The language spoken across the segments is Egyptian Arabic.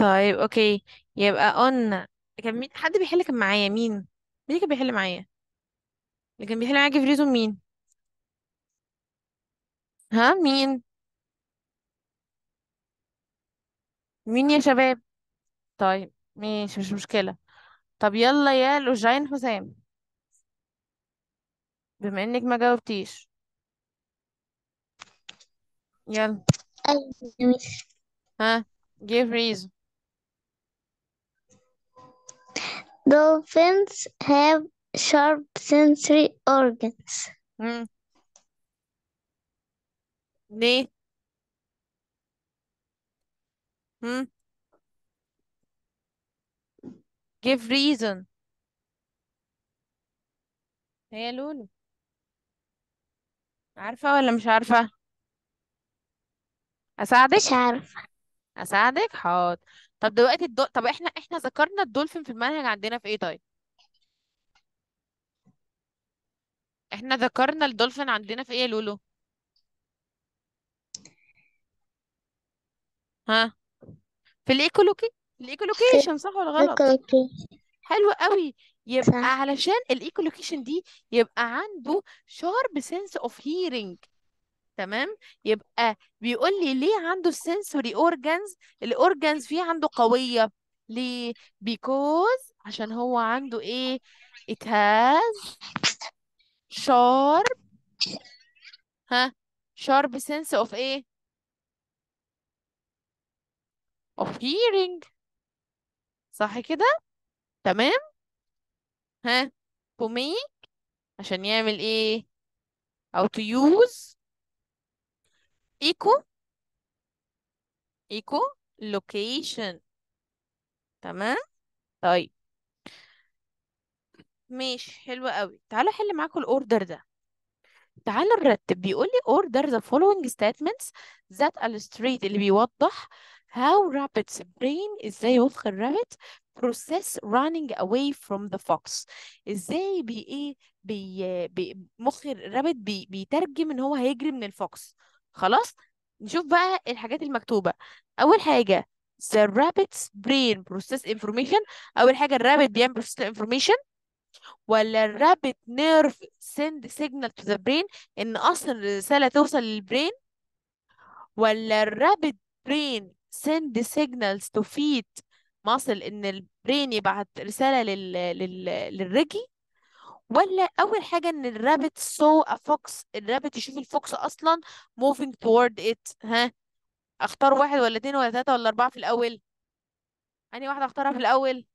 طيب اوكي يبقى قلنا كان مين حد بيحل كان معايا مين مين اللي كان بيحل معايا اللي كان بيحل معايا جفريزون مين ها مين مين يا شباب طيب ماشي مش مشكلة طب يلا يا لوجين حسام بما انك ما جاوبتيش يلا أيوة مش ها give reason Dolphins have sharp sensory organs. مم. ليه مم. give reason هي لولو عارفة ولا مش عارفة اساعدك مش عارفة اساعدك حاضر طب دلوقتي الدول... طب احنا احنا ذكرنا الدولفين في المنهج عندنا في ايه طيب احنا ذكرنا الدولفين عندنا في ايه يا لولو ها في الايكولوكي في الايكولوكيشن صح ولا غلط الكلوكي حلو قوي يبقى صح علشان الايكولوكيشن دي يبقى عنده sharp sense of hearing تمام يبقى بيقول لي ليه عنده السنسوري اورجانز الاورجانز فيه عنده قوية ليه because عشان هو عنده ايه it has sharp ها sharp sense of ايه of hearing صح كده تمام ها to make عشان يعمل ايه او to use echo echo location تمام طيب ماشي حلو قوي تعالوا احل معاكم الاوردر ده تعالوا نرتب بيقول لي order the following statements that illustrate اللي بيوضح how rabbit's brain ازاي مخ الرابت process running away from the fox ازاي بي ايه بي, بي مخ الرابت بي بيترجم ان هو هيجري من الفوكس خلاص نشوف بقى الحاجات المكتوبة اول حاجة the rabbit's brain process information اول حاجة الرابت بيعمل process information ولا الرابت نيرف send signal to the brain ان اصلا الرسالة توصل للبرين ولا الرابت brain send signals to feet muscle ان البرين يبعت رسالة لل... لل... للرجل ولا اول حاجة ان الرابت saw a fox الرابت يشوف الفوكس اصلا moving toward it ها اختار واحد ولا اتنين ولا تلاتة ولا اربعة في الاول انهي واحدة اختارها في الاول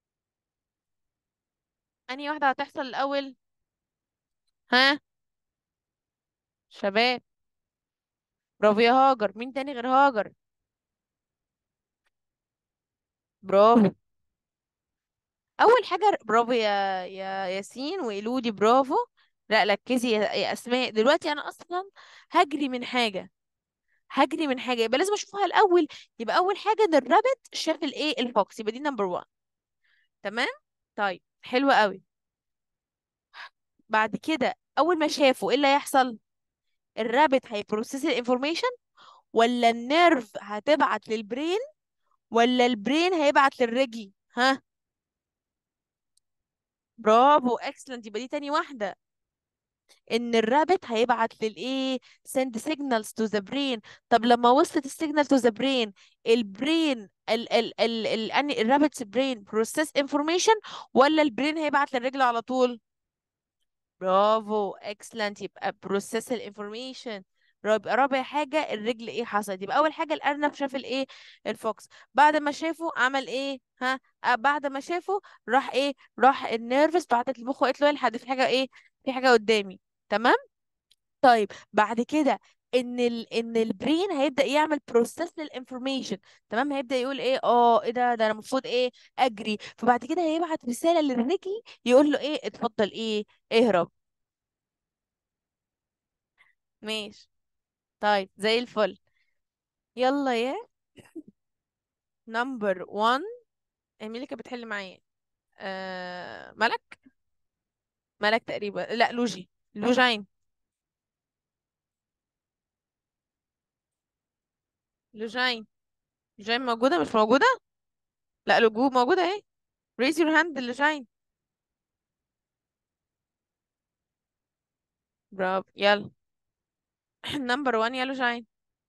انهي واحدة هتحصل الاول ها شباب برافو يا هاجر مين تاني غير هاجر برافو اول حاجه برافو يا يا ياسين وإلودي برافو لا ركزي يا يا اسماء دلوقتي انا اصلا هجري من حاجه هجري من حاجه يبقى لازم اشوفها الاول يبقى اول حاجه ان الرابت شاف الايه الفوكس يبقى دي نمبر 1 تمام طيب حلو قوي بعد كده اول ما شافه ايه اللي هيحصل الرابت هيبروسيس الانفورميشن ولا النيرف هتبعت للبرين ولا البرين هيبعت للرجل ها برافو اكسلنت يبقى دي تاني واحده ان الرابت هيبعت للايه send signals to the brain طب لما وصلت السيجنال to the brain البرين ال ال ال ال ال الرابت's brain process information ولا البرين هيبعت للرجل على طول برافو excellent يبقى process الانفورميشن يبقى رابع حاجة الرجل ايه حصلت يبقى أول حاجة الأرنب شاف الايه الفوكس بعد ما شافه عمل ايه ها آه بعد ما شافه راح ايه راح النيرفس بعتت لمخه قالت له الحق في حاجة ايه في حاجة قدامي تمام طيب بعد كده ان ال ان البرين هيبدا يعمل بروسيس للانفورميشن تمام هيبدا يقول ايه اه ايه ده ده انا المفروض ايه اجري فبعد كده هيبعت رساله للرجل يقول له ايه اتفضل ايه اهرب ماشي طيب زي الفل يلا يا نمبر 1 مين اللي كانت بتحل معايا آه ملك ملك تقريبا لا لوجي لوجين لوجين لوجين موجوده مش موجوده لا لجوء موجودة اهي raise your hand اللي شاين برافو يلا نمبر 1 يلا شاين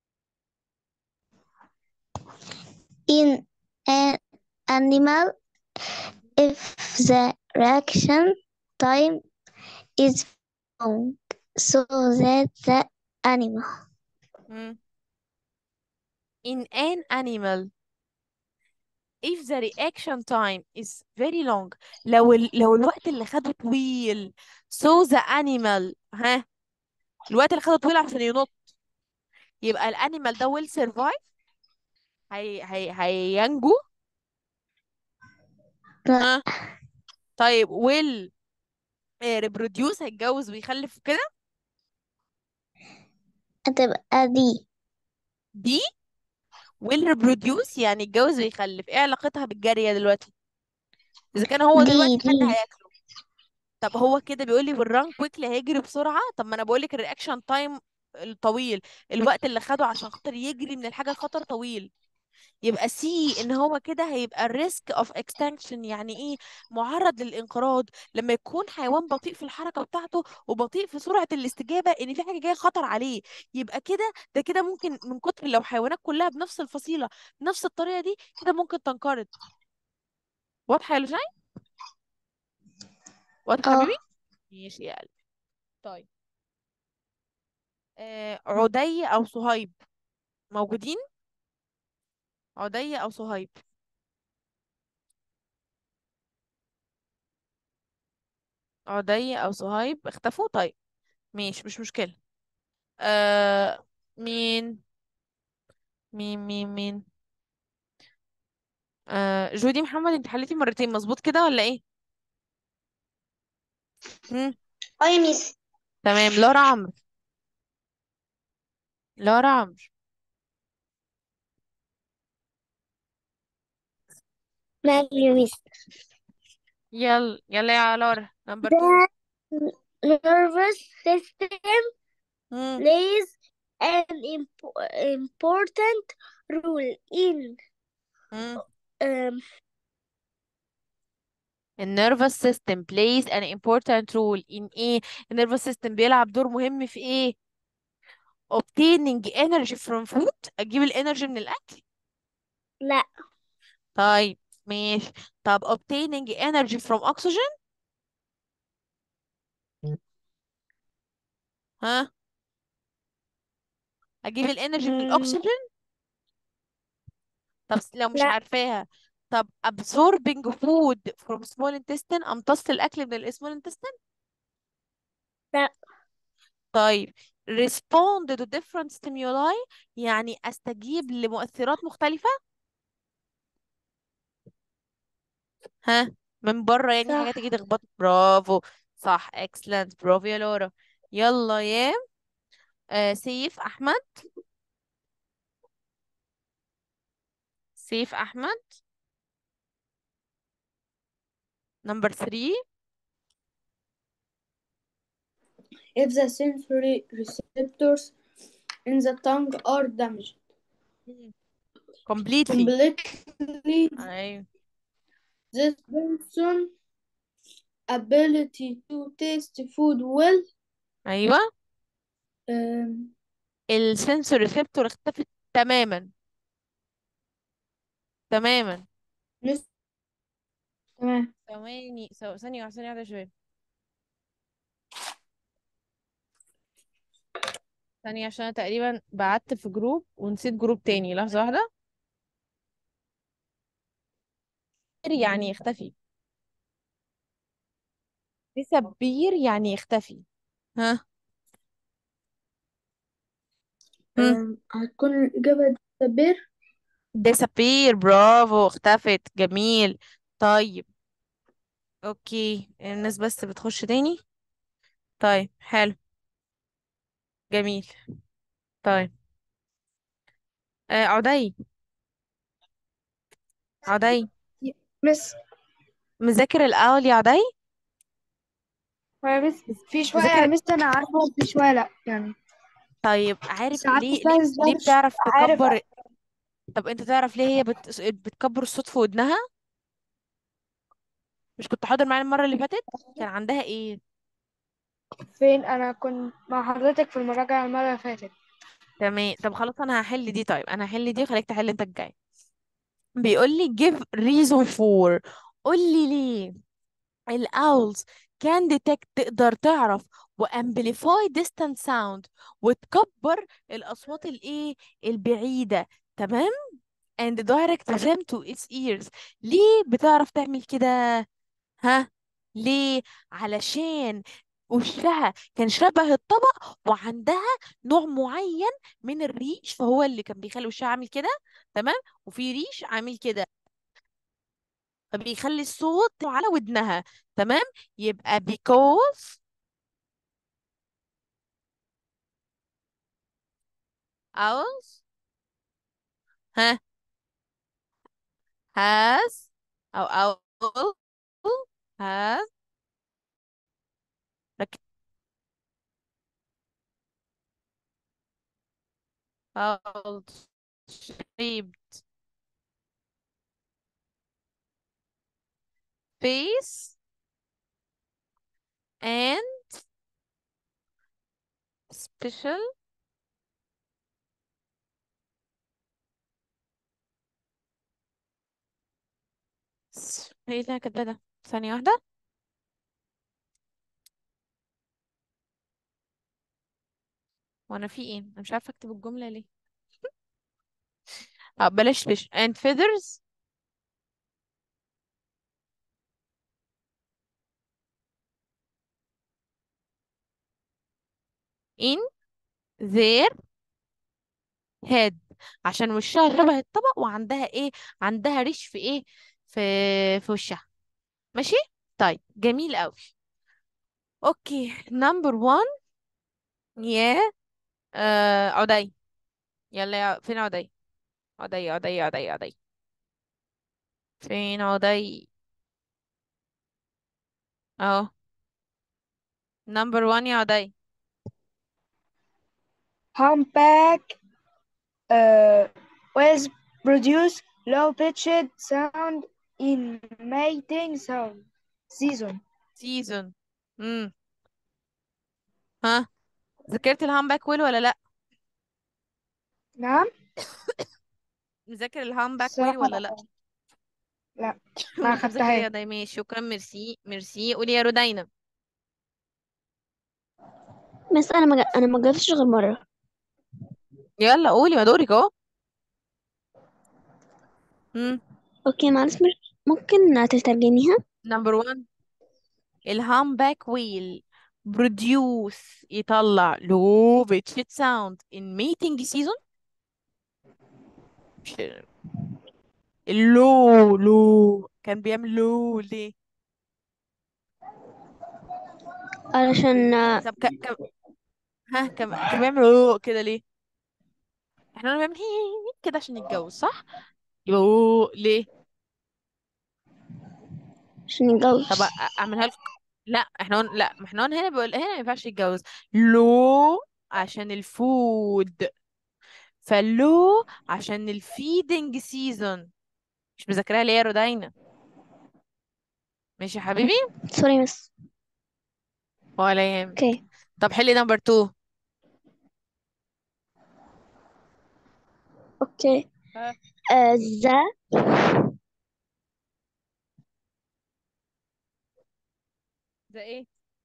In an animal, if the reaction time is long, so that the animal مم. in an animal if the reaction time is very long لو ال... لو الوقت اللي خده طويل so the animal ها الوقت اللي خده طويل عشان ينط يبقى الانيمال ده will survive هي... هي... هينجو لا ها طيب will آه، reproduce هيتجوز ويخلف كده هتبقى دي دي will reproduce يعني يتجوز ويخلف ايه علاقتها بالجارية دلوقتي اذا كان هو دي دلوقتي حد دي هياكله طب هو كده بيقول لي بالران كويكلي هيجري بسرعة طب ما انا بقول لك الرياكشن تايم الطويل الوقت اللي خده عشان خاطر يجري من الحاجة الخطر طويل يبقى سي ان هو كده هيبقى الريسك اوف اكستنكشن يعني ايه معرض للانقراض لما يكون حيوان بطيء في الحركة بتاعته وبطيء في سرعة الاستجابة ان في حاجة جاية خطر عليه يبقى كده ده كده ممكن من كتر لو حيوانات كلها بنفس الفصيلة بنفس الطريقة دي كده ممكن تنقرض واضحة يا لوشاي واضحة يا حبيبي اه ماشي يا قلبي طيب آه عدي او صهيب موجودين عدي او صهيب عدي او صهيب اختفوا طيب ماشي مش مشكلة آه مين مين مين مين آه جودي محمد انت حليتي مرتين مظبوط كده ولا ايه مم. اه يا ميس تمام لارا عمرو لارا عمرو ماشي يا ميس يلا يلا يا لارا نمبر 2 The nervous system مم. plays an imp- important role in مم. um, النيرفس سيستم plays an important role in ايه النيرفس سيستم بيلعب دور مهم في ايه obtaining energy from food اجيب الانرجي من الاكل لا طيب ماشي طب obtaining energy from oxygen ها اجيب الانرجي من مم، الاكسجين طب س- لو مش لا عارفاها طب absorbing food from small intestine امتص الاكل من السمول intestine لا طيب respond to different stimuli يعني استجيب لمؤثرات مختلفة ها من بره يعني حاجة تيجي صح تخبط برافو صح excellent برافو يا لورا يلا يا آه سيف احمد سيف احمد number 3 if the sensory receptors in the tongue are damaged completely completely ايوه this person ability to taste food will ايوه um, السنسور ريسبتور اختفت تماما تماما نس- تمام ثواني ثو- ثانية واحدة ثانية واحدة شوية ثانية عشان أنا تقريبا بعت في جروب ونسيت جروب تاني لحظة واحدة يعني يختفي disappear يعني يختفي ها هم um, هتكون الإجابة disappear disappear برافو اختفت جميل طيب اوكي الناس بس بتخش تاني طيب حلو جميل طيب آه عدي عدي بس مذاكر الأول يا عدي بس في شوية مذاكر بس أنا عارفة وفي شوية لأ يعني طيب عارف ساعات ليه ليه الساينس ده ليه مش بتعرف عارف تكبر طب انت تعرف ليه هي بت... بتكبر الصوت في ودنها مش كنت حاضر معانا المرة اللي فاتت كان عندها ايه فين انا كنت مع حضرتك في المراجعة المرة اللي فاتت تمام طب خلاص انا هحل دي طيب انا هحل دي وخليك تحل انت الجاي بيقول لي give reason for قول لي ليه الأولز can detect تقدر تعرف و amplify distant sound وتكبر الأصوات الإيه البعيدة تمام and direct them to its ears ليه بتعرف تعمل كده ها ليه علشان وشها كان شبه الطبق وعندها نوع معين من الريش فهو اللي كان بيخلي وشها عامل كده تمام وفي ريش عامل كده فبيخلي الصوت على ودنها تمام يبقى because owls ها has أو owl has ركز owls shaped face and special س- ايه اللي انا كاتباه ده ثانية واحدة وانا في ايه انا مش عارفة اكتب الجملة ليه اه بلاش fish and feathers in their head عشان وشها شبه الطبق وعندها ايه عندها ريش في ايه في في وشها ماشي طيب جميل قوي اوكي نمبر 1 يا آه عدي يلا يا فين عدي عدي عدي عدي عدي فين عدي اهو نمبر 1 يا عدي humpback uh, was produce low pitched sound in mating sound season سيزون امم ها ذاكرت الهامباك ويل ولا لا نعم مذاكر الهامباك ويل الصراحة ولا لا لا ما مش مذاكر يا خدتهاش عدي ماشي شكرا ميرسي ميرسي قولي يا رودينا بس انا ما جا- انا ما جربتش غير مره يلا قولي ما دورك اهو امم اوكي معلش مش ممكن تترجميها نمبر 1 الهامباك ويل بروديوس يطلع لو بيتشيت ساوند in mating season مش اللو لو كان بيعمل لو ليه علشان آه، طب ك... ك... ها كان كان بيعمل لو كده ليه احنا قلنا بيعمل هي كده عشان يتجوز صح يبقى لو ليه عشان يتجوز طب أ- اعملها لك لا احنا قلنا لا ما احنا قلنا هنا بيقول هنا ما ينفعش يتجوز لو عشان الفود فاللو عشان الفيدنج سيزون مش مذاكراها ليه يا رودينا ماشي يا حبيبي سوري مس ولا يهمك اوكي طب حلي نمبر 2 اوكي ها آه، ذا ده ايه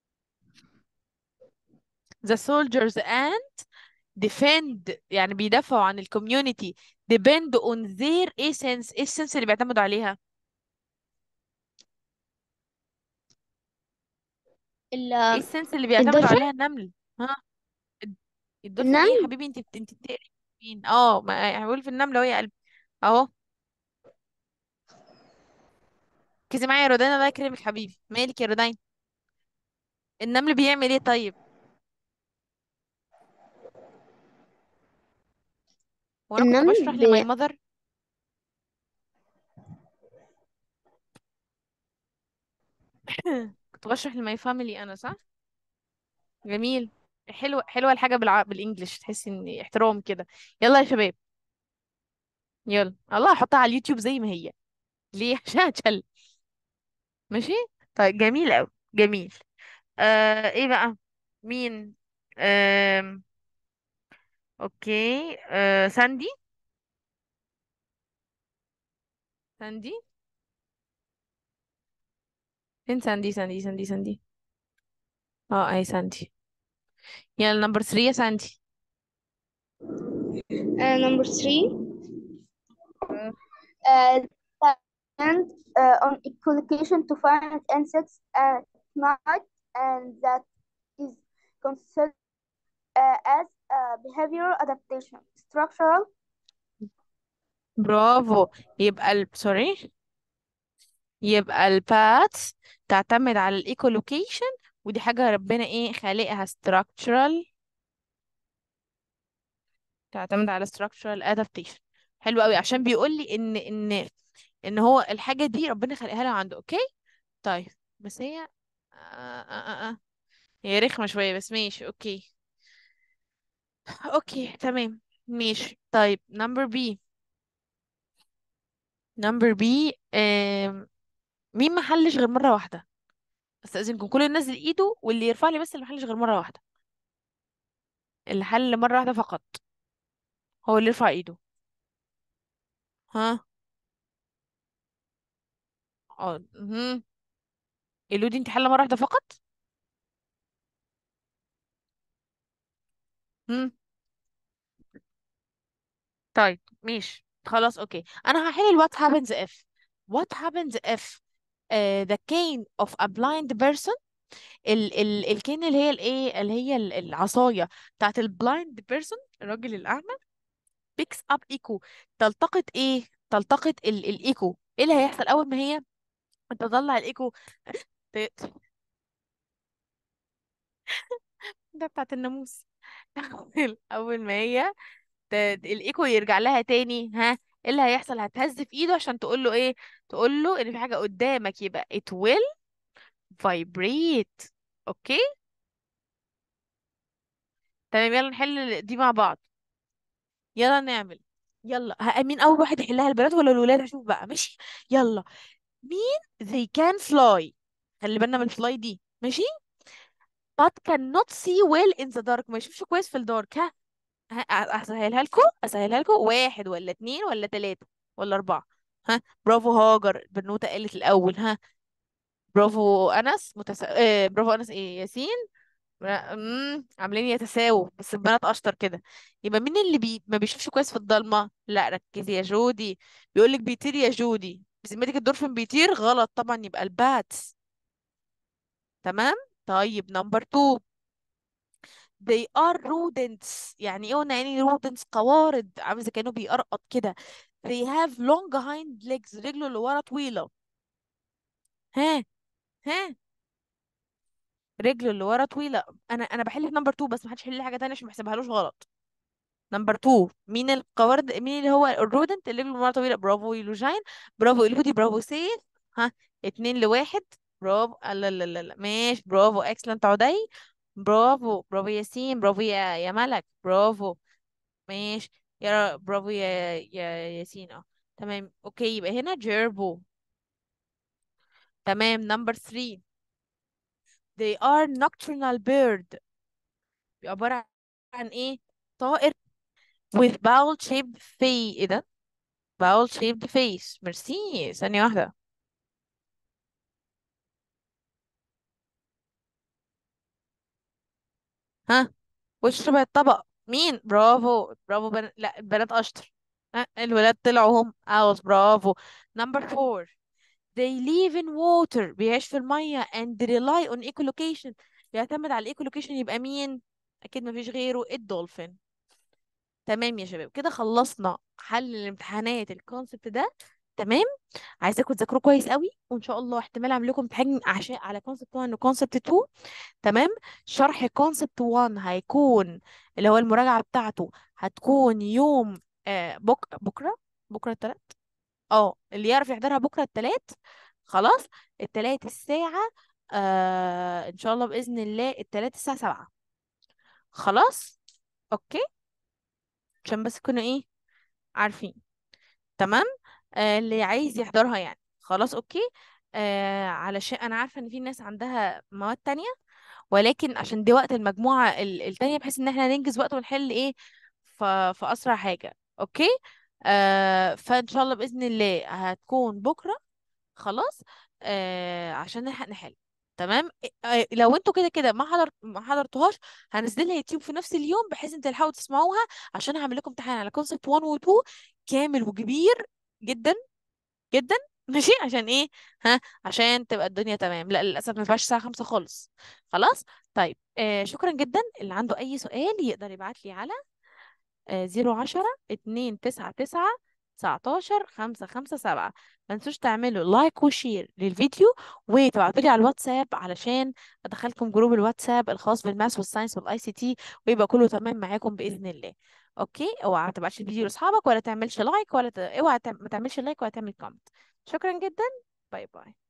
the soldiers and defend يعني بيدافعوا عن الكوميونتي depend on their essence ايه السنس اللي بيعتمدوا عليها ال- ايه السنس اللي بيعتمدوا الدولفين عليها النمل ها الد- الدولفين ايه يا النمل حبيبي انت بت- انت بتقري مين اه ما هقول في النملة وهي قلب اهو ركزي معايا يا رودينا الله يكرمك حبيبي مالك يا رودين النمل بيعمل ايه طيب وانا كنت النمل بشرح لماي بي... ماذر كنت بشرح لماي فاميلي انا صح جميل حلوه حلوه الحاجه بالع... بالانجلش تحسي ان احترام كده يلا يا شباب يلا الله احطها على اليوتيوب زي ما هي ليه عشان اتشل ماشي طيب جميل قوي جميل آه ايه بقى مين آم. اوكي آه ساندي ساندي فين ساندي ساندي ساندي ساندي اه اي ساندي يلا نمبر 3 يا ساندي Uh, number three, uh, and uh, on echolocation to find insects at night, and that is considered uh, as a behavioral adaptation. Structural, برافو يبقى ال سوري يبقى الباث تعتمد على الايكولوكيشن ودي حاجة ربنا ايه خالقها structural تعتمد على structural adaptation حلو قوي عشان بيقول لي ان ان ان هو الحاجة دي ربنا خلقها له عنده اوكي طيب بس هي آه آه آه. آه. هي رخمة شوية بس ماشي اوكي اوكي تمام ماشي طيب نمبر بي نمبر بي مين ما حلش غير مرة واحدة استأذنكم كل الناس اللي ايده واللي يرفع لي بس اللي ما حلش غير مرة واحدة اللي حل مرة واحدة فقط هو اللي يرفع ايده ها اه مهم. الودي انت حل مرة واحدة فقط هم طيب ماشي خلاص اوكي انا هحل ال what happens if what happens if uh, the cane of a blind person ال ال الكين اللي هي الايه اللي هي ال- العصايه بتاعت البلايند بيرسون الراجل الاعمى بيكس اب ايكو تلتقط ايه تلتقط ال الايكو ايه اللي هيحصل اول ما هي تطلع الايكو ت- ده بتاعت الناموس اول أول ما هي ت- الايكو يرجع لها تاني ها ايه اللي هيحصل هتهز في ايده عشان تقول له ايه تقول له ان في حاجه قدامك يبقى it will vibrate اوكي تمام يلا نحل دي مع بعض يلا نعمل يلا ها مين اول واحد يحلها البنات ولا الولاد هشوف بقى ماشي يلا مين they can fly خلي بالنا من الفلاي دي ماشي but cannot see well in the dark ما يشوفش كويس في الدارك ها ها اسهلها لكم اسهلها لكم واحد ولا اتنين ولا تلاتة ولا اربعة ها برافو هاجر البنوتة قالت الاول ها برافو انس متس... آه برافو انس ايه ياسين امم عاملين يتساووا بس البنات اشطر كده يبقى مين اللي بي... ما بيشوفش كويس في الضلمه لا ركزي يا جودي بيقول لك بيطير يا جودي بذمتك الدولفين بيطير غلط طبعا يبقى الباتس تمام طيب نمبر 2 they are rodents يعني ايه قلنا يعني rodents قوارض عامل زي كانه بيقرقط كده they have long hind legs رجله اللي ورا طويله ها ها رجله اللي ورا طويله انا انا بحل في نمبر 2 بس ما حدش يحل لي حاجه تانية عشان ما احسبهالوش غلط نمبر 2 مين القوارض مين اللي هو الرودنت اللي رجله مرة طويلة برافو يلوجين برافو الهودي برافو سيف ها اتنين لواحد برافو لا لا لا لا ماشي برافو اكسلنت عدي برافو برافو ياسين برافو يا يا ملك برافو ماشي يا برافو يا يا ياسين اه تمام اوكي يبقى هنا جيربو تمام نمبر 3 they are nocturnal bird عبارة عن ايه طائر with bowl shaped face ايه ده bowl shaped face ميرسي ثانية واحدة ها وش شبه الطبق مين برافو برافو بن... لا البنات اشطر ها الولاد طلعوا هم اوت برافو نمبر 4 they live in water بيعيش في المية and rely on echolocation بيعتمد على الايكولوكيشن يبقى مين اكيد مفيش غيره الدولفين تمام يا شباب كده خلصنا حل الامتحانات الكونسبت ده تمام عايزاكم تذاكروا كويس قوي وان شاء الله احتمال اعمل لكم امتحان عشاء على كونسبت 1 وكونسبت 2 تمام شرح كونسبت 1 هيكون اللي هو المراجعة بتاعته هتكون يوم آه بك... بكرة بكرة التلات اه اللي يعرف يحضرها بكرة التلات خلاص التلات الساعة آه ان شاء الله بإذن الله التلات الساعة سبعة خلاص اوكي عشان بس تكونوا ايه عارفين تمام آه اللي عايز يحضرها يعني خلاص اوكي آه علشان انا عارفه ان في ناس عندها مواد تانية ولكن عشان دي وقت المجموعه ال- التانية بحيث ان احنا ننجز وقت ونحل ايه ف... في اسرع حاجه اوكي آه فان شاء الله باذن الله هتكون بكره خلاص آه عشان نلحق نحل تمام آه لو انتوا كده كده ما حضر ما حضرتوهاش هنزلها يوتيوب في نفس اليوم بحيث ان تلحقوا تسمعوها عشان هعمل لكم امتحان على كونسبت 1 و 2 كامل وكبير جدا جدا ماشي عشان ايه ها عشان تبقى الدنيا تمام لا للاسف ما ينفعش الساعه 5 خالص خلاص طيب آه شكرا جدا اللي عنده اي سؤال يقدر يبعت لي على زيرو عشرة اتنين تسعة تسعة تسعتاشر خمسة خمسة سبعة ما تنسوش تعملوا لايك وشير للفيديو وتبعتولي على الواتساب علشان ادخلكم جروب الواتساب الخاص بالماس والساينس والاي سي تي ويبقى كله تمام معاكم باذن الله اوكي اوعى ما تبعتش الفيديو لاصحابك ولا تعملش لايك ولا ت... اوعى تعم- ما تعملش لايك ولا تعمل كومنت شكرا جدا باي باي